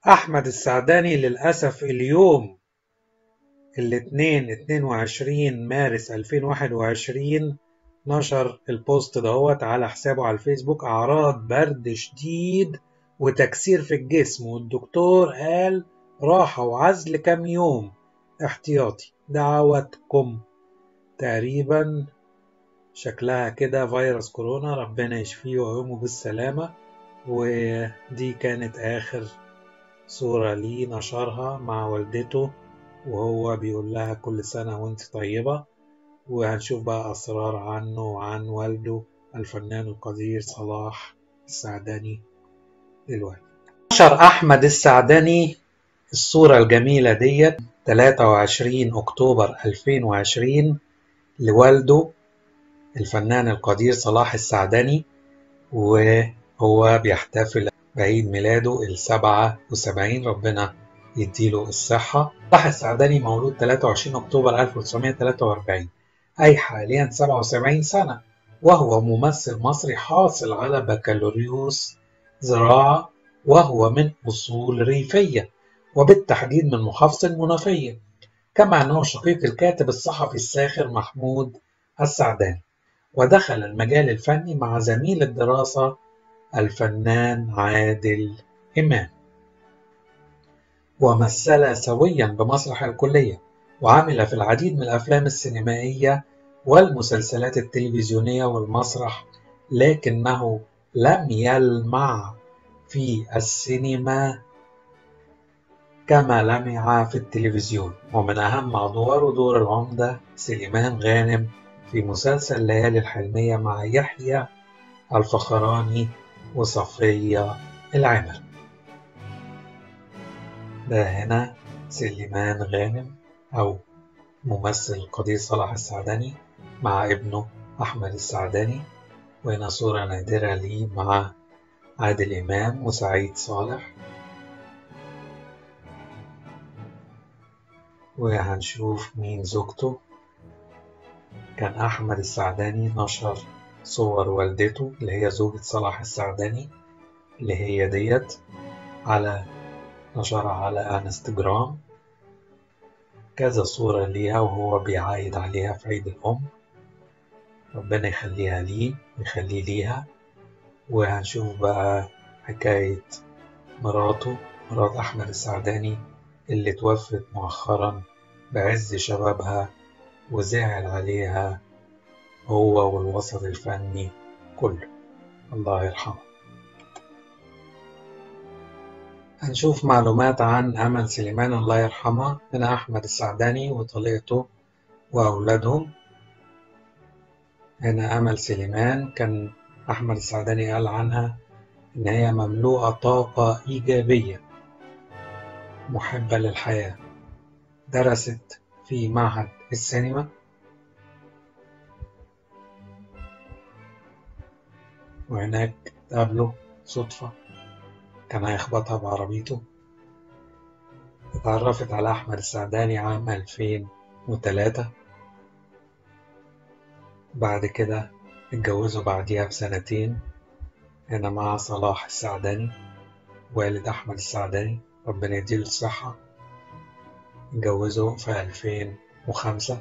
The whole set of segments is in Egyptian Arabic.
أحمد السعداني للأسف اليوم الاثنين 22 مارس 2021 نشر البوست دهوت على حسابه على الفيسبوك أعراض برد شديد وتكسير في الجسم والدكتور قال راحة وعزل كام يوم احتياطي دعواتكم تقريبا شكلها كده فيروس كورونا ربنا يشفيه ويقومه بالسلامة ودي كانت آخر صورة ليه نشرها مع والدته وهو بيقول لها كل سنة وانت طيبة وهنشوف بقى أسرار عنه وعن والده الفنان القدير صلاح السعداني دلوقتي نشر أحمد السعداني الصورة الجميلة ديت 23 أكتوبر 2020 لوالده الفنان القدير صلاح السعداني وهو بيحتفل بعيد ميلاده السبعة وسبعين ربنا يديله الصحة صلاح السعداني مولود 23 أكتوبر 1943 أي حاليا 77 سنة وهو ممثل مصري حاصل على بكالوريوس زراعة وهو من أصول ريفية وبالتحديد من محافظة المنوفية كما أنه شقيق الكاتب الصحفي الساخر محمود السعداني ودخل المجال الفني مع زميل الدراسة الفنان عادل إمام ومثل سويا بمسرح الكلية وعمل في العديد من الأفلام السينمائية والمسلسلات التلفزيونية والمسرح لكنه لم يلمع في السينما كما لمع في التلفزيون ومن أهم أدواره دور العمدة سليمان غانم في مسلسل ليالي الحلمية مع يحيى الفخراني وصفية العمر ده هنا سليمان غانم أو ممثل القدير صلاح السعداني مع ابنه أحمد السعداني وهنا صورة نادرة ليه مع عادل إمام وسعيد صالح وهنشوف مين زوجته كان أحمد السعداني نشر صور والدته اللي هي زوجة صلاح السعداني اللي هي ديت على نشرها على انستجرام كذا صورة ليها وهو بيعايد عليها في عيد الأم ربنا يخليها ليه ويخليه ليها وهنشوف بقى حكاية مراته مرات أحمد السعداني اللي توفت مؤخرا بعز شبابها وزعل عليها هو والوسط الفني كله الله يرحمه هنشوف معلومات عن أمل سليمان الله يرحمها من أحمد السعداني وطليقته وأولادهم هنا أمل سليمان كان أحمد السعداني قال عنها إن هي مملوءة طاقة إيجابية محبة للحياة درست في معهد السينما وهناك تقابله صدفة كان هيخبطها بعربيته اتعرفت على أحمد السعداني عام 2003 بعد كده اتجوزوا بعديها بسنتين هنا مع صلاح السعداني والد أحمد السعداني ربنا يديله الصحة اتجوزوا في 2005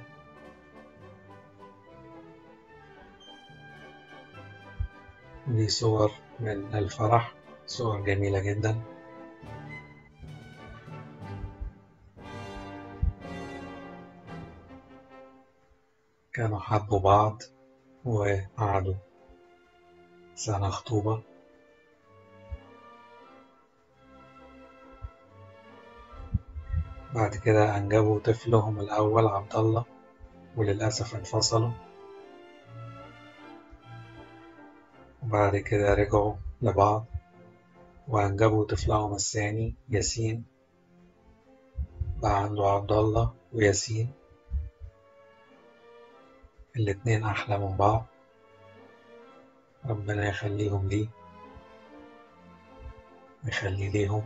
دي صور من الفرح صور جميلة جدا كانوا حبوا بعض وقعدوا سنة خطوبة بعد كده أنجبوا طفلهم الأول عبد الله وللأسف انفصلوا وبعد كده رجعوا لبعض وأنجبوا طفلهم الثاني ياسين بقى عنده عبد الله وياسين الاتنين أحلى من بعض ربنا يخليهم ليه ويخلي ليهم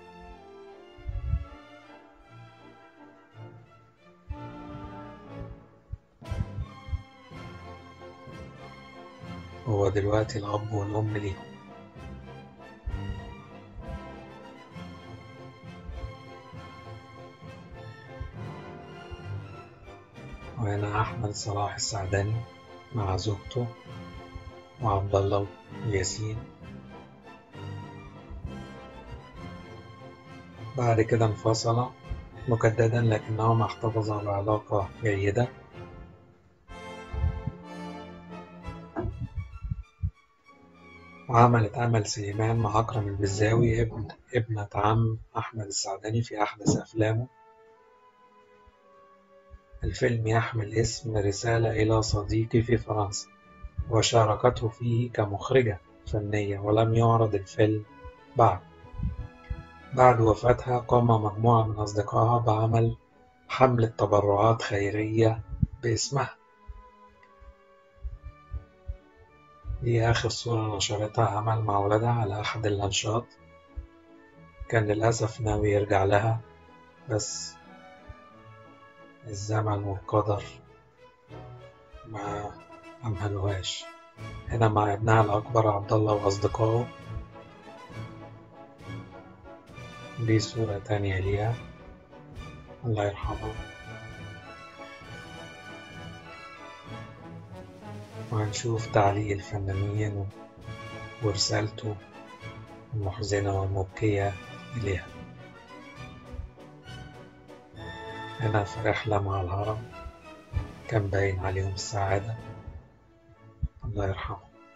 هو دلوقتي الأب والأم ليهم وهنا أحمد صلاح السعداني مع زوجته وعبد الله ياسين بعد كده انفصل مجددا لكنهما احتفظا بعلاقة جيدة وعملت أمل سليمان مع أكرم البزاوي ابن ابنة عم أحمد السعداني في أحدث أفلامه الفيلم يحمل اسم رسالة إلى صديقي في فرنسا وشاركته فيه كمخرجة فنية ولم يعرض الفيلم بعد بعد وفاتها قام مجموعة من أصدقائها بعمل حملة تبرعات خيرية باسمها دي آخر صورة نشرتها عمل مع ولدها على أحد اللانشات كان للأسف ناوي يرجع لها بس الزمن والقدر ما أمهلوهاش هنا مع ابنها الأكبر عبد الله وأصدقائه دي صورة تانية ليها الله يرحمها وهنشوف تعليق الفنانين ورسالته المحزنة والمبكية إليها هنا في رحلة مع الهرم كان باين عليهم السعادة الله يرحمه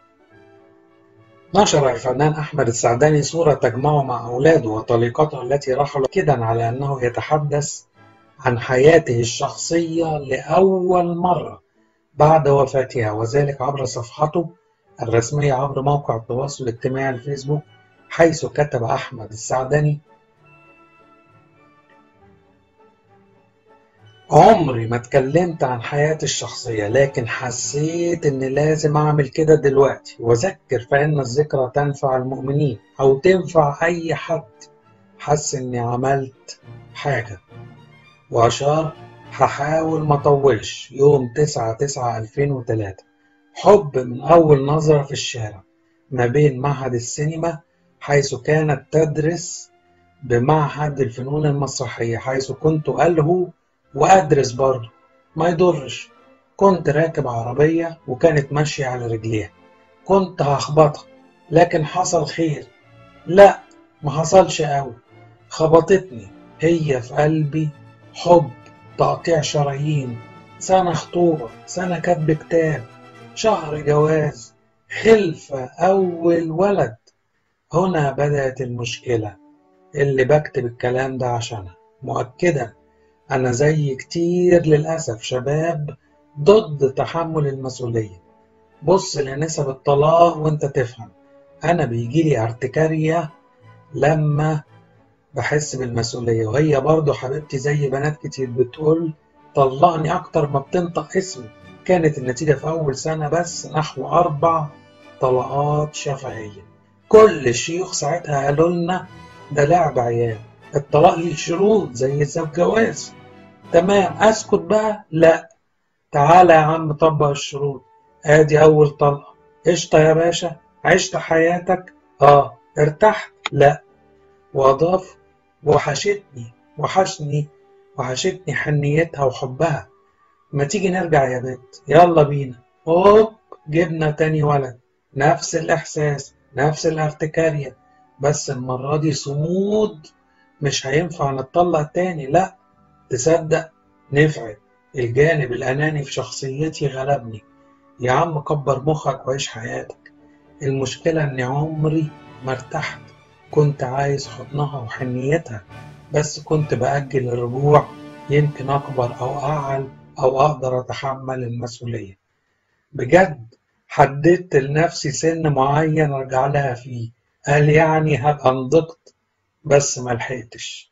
نشر الفنان أحمد السعداني صورة تجمعه مع أولاده وطليقته التي رحلوا كدا على أنه يتحدث عن حياته الشخصية لأول مرة بعد وفاتها وذلك عبر صفحته الرسمية عبر موقع التواصل الاجتماعي الفيسبوك حيث كتب أحمد السعداني عمري ما اتكلمت عن حياتي الشخصية لكن حسيت إن لازم أعمل كده دلوقتي وأذكر فإن الذكرى تنفع المؤمنين أو تنفع أي حد حس إني عملت حاجة وأشار هحاول ما أطولش يوم تسعة تسعة ألفين وتلاتة حب من أول نظرة في الشارع ما بين معهد السينما حيث كانت تدرس بمعهد الفنون المسرحية حيث كنت ألهو وأدرس برضه ما يضرش كنت راكب عربية وكانت ماشية على رجليها كنت هخبطها لكن حصل خير لا ما حصلش قوي خبطتني هي في قلبي حب تقطيع شرايين سنة خطوبة سنة كتب كتاب شهر جواز خلفة أول ولد هنا بدأت المشكلة اللي بكتب الكلام ده عشانها مؤكدا أنا زي كتير للأسف شباب ضد تحمل المسؤولية بص لنسب الطلاق وانت تفهم أنا بيجيلي ارتكارية لما بحس بالمسؤولية وهي برضو حبيبتي زي بنات كتير بتقول طلقني أكتر ما بتنطق اسمي كانت النتيجة في أول سنة بس نحو أربع طلقات شفهية كل الشيوخ ساعتها قالوا لنا ده لعب عيال الطلاق ليه شروط زي الجواز تمام اسكت بقى لا تعالى يا عم طبق الشروط ادي اول طلقه قشطه يا باشا عشت حياتك اه ارتحت لا واضاف وحشتني وحشني وحشتني حنيتها وحبها ما تيجي نرجع يا بنت يلا بينا هوب جبنا تاني ولد نفس الاحساس نفس الارتكارية بس المرة دي صمود مش هينفع نتطلق تاني لا تصدق نفعت الجانب الأناني في شخصيتي غلبني يا عم كبر مخك وعيش حياتك المشكلة إني عمري ما ارتحت كنت عايز حضنها وحنيتها بس كنت بأجل الرجوع يمكن أكبر أو أعل أو أقدر أتحمل المسؤولية بجد حددت لنفسي سن معين أرجع لها فيه قال يعني هبقى نضجت بس ما لحقتش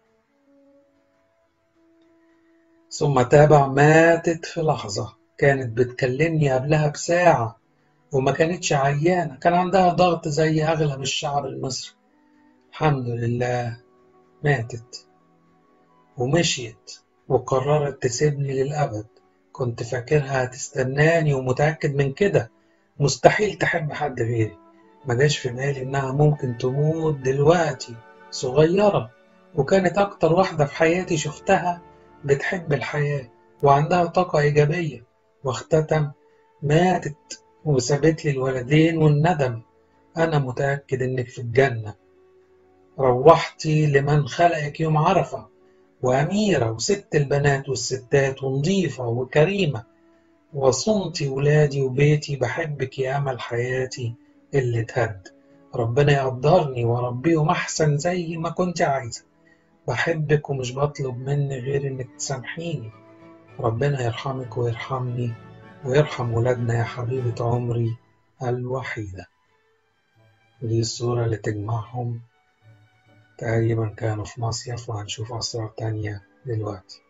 ثم تابع ماتت في لحظة كانت بتكلمني قبلها بساعة وما كانتش عيانة كان عندها ضغط زي أغلب الشعب المصري الحمد لله ماتت ومشيت وقررت تسيبني للأبد كنت فاكرها هتستناني ومتأكد من كده مستحيل تحب حد غيري ما جاش في بالي إنها ممكن تموت دلوقتي صغيرة وكانت أكتر واحدة في حياتي شفتها بتحب الحياة وعندها طاقة إيجابية واختتم ماتت وسابت لي الولدين والندم أنا متأكد إنك في الجنة روحتي لمن خلقك يوم عرفة وأميرة وست البنات والستات ونظيفة وكريمة وصمتي ولادي وبيتي بحبك يا أمل حياتي اللي تهد ربنا يقدرني وأربيهم أحسن زي ما كنت عايزة بحبك ومش بطلب مني غير إنك تسامحيني ربنا يرحمك ويرحمني ويرحم ولادنا يا حبيبة عمري الوحيدة دي الصورة اللي تجمعهم تقريبا كانوا في مصيف وهنشوف أسرار تانية دلوقتي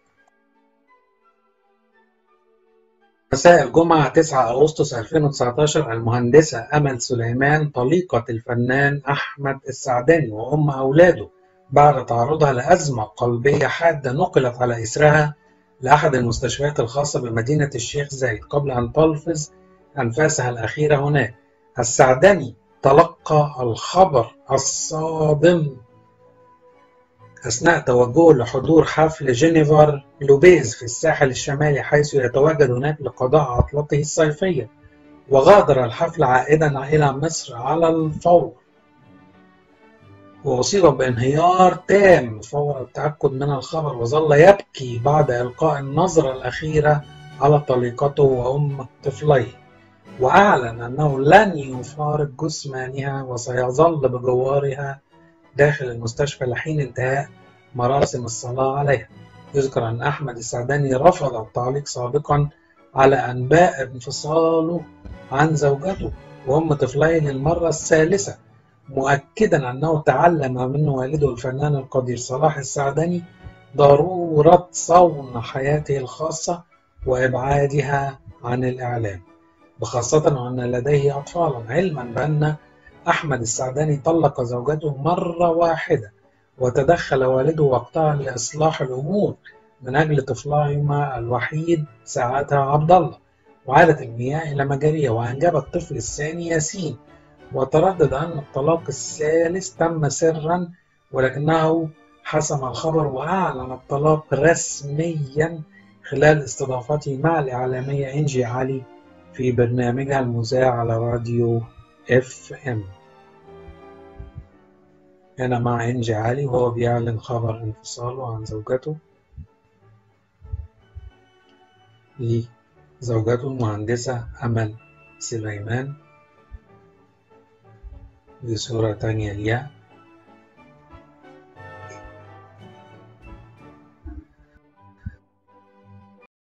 مساء الجمعة 9 أغسطس 2019 المهندسة أمل سليمان طليقة الفنان أحمد السعداني وأم أولاده بعد تعرضها لأزمة قلبية حادة نقلت على إثرها لأحد المستشفيات الخاصة بمدينة الشيخ زايد قبل أن تلفظ أنفاسها الأخيرة هناك السعداني تلقى الخبر الصادم أثناء توجهه لحضور حفل جينيفر لوبيز في الساحل الشمالي حيث يتواجد هناك لقضاء عطلته الصيفية وغادر الحفل عائدا إلى مصر على الفور وأصيب بانهيار تام فور التأكد من الخبر وظل يبكي بعد إلقاء النظرة الأخيرة على طليقته وأم طفليه وأعلن أنه لن يفارق جثمانها وسيظل بجوارها داخل المستشفى لحين انتهاء مراسم الصلاة عليها يذكر أن أحمد السعداني رفض التعليق سابقا على أنباء انفصاله عن زوجته وأم طفليه للمرة الثالثة مؤكدا أنه تعلم من والده الفنان القدير صلاح السعداني ضرورة صون حياته الخاصة وإبعادها عن الإعلام بخاصة وأن لديه أطفالا علما بأن أحمد السعداني طلق زوجته مرة واحدة وتدخل والده وقتها لإصلاح الأمور من أجل طفلهما الوحيد ساعتها عبد الله وعادت المياه إلى مجاريها وأنجب الطفل الثاني ياسين وتردد أن الطلاق الثالث تم سرا ولكنه حسم الخبر وأعلن الطلاق رسميا خلال استضافته مع الإعلامية إنجي علي في برنامجها المذاع على راديو اف ام هنا مع إنجي علي وهو بيعلن خبر انفصاله عن زوجته لزوجته المهندسة أمل سليمان دي صورة تانية ليها